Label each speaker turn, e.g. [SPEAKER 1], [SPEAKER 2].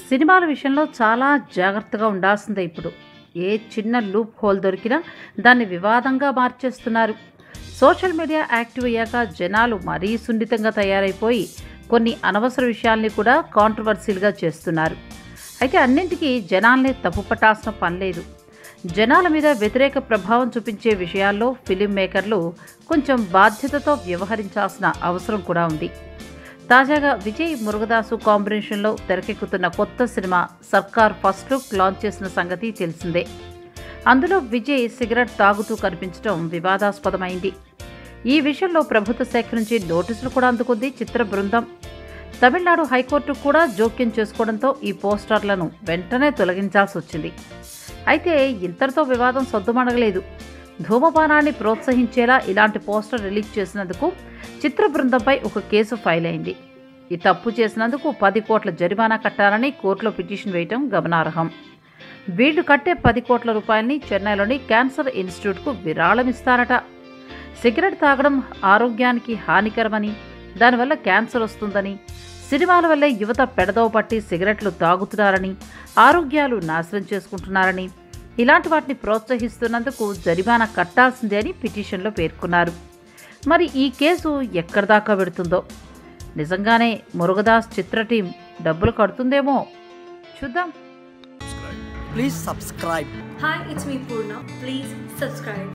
[SPEAKER 1] సినిమాల విషయంలో చాలా జాగ్రత్తగా ఉండాల్సిందే ఇప్పుడు ఏ చిన్న లూప్ హోల్ దొరికినా దాన్ని వివాదంగా మార్చేస్తున్నారు సోషల్ మీడియా యాక్టివ్ అయ్యాక జనాలు మరీ సున్నితంగా తయారైపోయి కొన్ని అనవసర విషయాల్ని కూడా కాంట్రవర్సీలుగా చేస్తున్నారు అయితే అన్నింటికీ జనాల్ని తప్పుపట్టాల్సిన పని లేదు జనాల మీద వ్యతిరేక ప్రభావం చూపించే విషయాల్లో ఫిలిం మేకర్లు కొంచెం బాధ్యతతో వ్యవహరించాల్సిన అవసరం కూడా ఉంది తాజాగా విజయ్ మురుగదాసు కాంబినేషన్లో తెరకెక్కుతున్న కొత్త సినిమా సర్కార్ ఫస్ట్ లుక్ లాంచ్ చేసిన సంగతి తెలిసిందే అందులో విజయ్ సిగరెట్ తాగుతూ కనిపించడం వివాదాస్పదమైంది ఈ విషయంలో ప్రభుత్వ శాఖ నుంచి నోటీసులు కూడా అందుకుంది చిత్ర బృందం తమిళనాడు హైకోర్టు కూడా జోక్యం చేసుకోవడంతో ఈ పోస్టర్లను వెంటనే తొలగించాల్సి వచ్చింది అయితే ఇంతటితో వివాదం సొద్దుమణగలేదు ధూమపానాన్ని ప్రోత్సహించేలా ఇలాంటి పోస్టర్ రిలీజ్ చేసినందుకు చిత్ర బృందంపై ఒక కేసు ఫైల్ అయింది ఈ తప్పు చేసినందుకు పది కోట్ల జరిమానా కట్టాలని కోర్టులో పిటిషన్ వేయటం గమనార్హం వీళ్లు కట్టే పది కోట్ల రూపాయల్ని చెన్నైలోని క్యాన్సర్ ఇన్స్టిట్యూట్కు విరాళమిస్తారట సిగరెట్ తాగడం ఆరోగ్యానికి హానికరమని దానివల్ల క్యాన్సర్ వస్తుందని సినిమాల వల్లే యువత పెడదవ పట్టి సిగరెట్లు తాగుతున్నారని ఆరోగ్యాలు నాశనం చేసుకుంటున్నారని ఇలాంటి వాటిని ప్రోత్సహిస్తున్నందుకు జరిమానా కట్టాల్సిందే అని పిటిషన్లో పేర్కొన్నారు మరి ఈ కేసు ఎక్కడి దాకా పెడుతుందో నిజంగానే మురుగదాస్ చిత్ర టీం డబ్బులు కడుతుందేమో చూద్దాం
[SPEAKER 2] Please subscribe.
[SPEAKER 3] Hi, it's me Purna. Please subscribe.